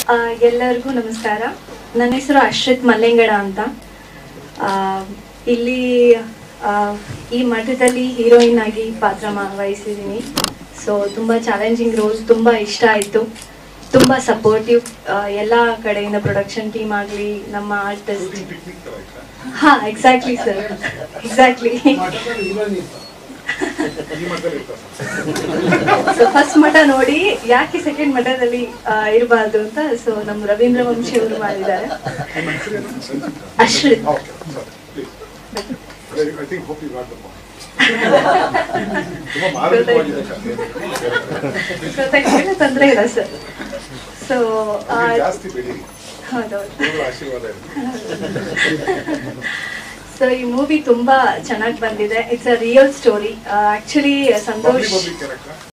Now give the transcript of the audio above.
ಆ, ಎಲ್ಲರಿಗೂ ನಮಸ್ಕಾರ ನನ್ನ ಹೆಸರು ಅಶ್ರಿತ್ ಮಲ್ಲೆಂಗಡ ಅಂತ ಆ, ಇಲ್ಲಿ ಆ, ಈ ಮಠದಲ್ಲಿ ಹೀರೋಯಿನ್ ಆಗಿ ಪಾತ್ರ ಮಾ- ವಹಿಸಿದ್ದೀನಿ ಸೊ ತುಂಬ ಚಾಲೆಂಜಿಂಗ್ ರೋಲ್ಸ್ ತುಂಬ ಇಷ್ಟ ಆಯಿತು ತುಂಬ ಸಪೋರ್ಟಿವ್ ಎಲ್ಲ ಕಡೆಯಿಂದ ಪ್ರೊಡಕ್ಷನ್ ಟೀಮ್ ಆಗಲಿ ನಮ್ಮ ಆರ್ಟಿಸ್ಟ್ ಹಾ exactly sir exactly so first ಮಠ ನೋಡಿ ಯಾಕೆ ಸೆಕೆಂಡ್ ಮಠದಲ್ಲಿ ಇರಬಾರ್ದು ಅಂತ ಸೊ ನಮ್ಮ ರವೀಂದ್ರ ವಂಶಿ ಅವರು ಮಾಡಿದ್ದಾರೆ ಅಶ್ರಿತ್ I think hope you got the point. ತುಂಬಾ ಮಾರ್ಮಿಕವಾಗಿದೆ ಕಥೆ. ಗೊತ್ತಾಗ್ತಿಲ್ಲ ತೊಂದರೆ ಇಲ್ಲ ಸರ್ ಸೊ ನೀವು ಜಾಸ್ತಿ ಬೆಳೀರಿ ಹೌದೌದು ದೇವರ ಆಶೀರ್ವಾದ ಇರಲಿ. ಸೊ ಈ ಮೂವಿ ತುಂಬಾ ಚೆನ್ನಾಗಿ ಬಂದಿದೆ it's a real story actually Santosh Public public character.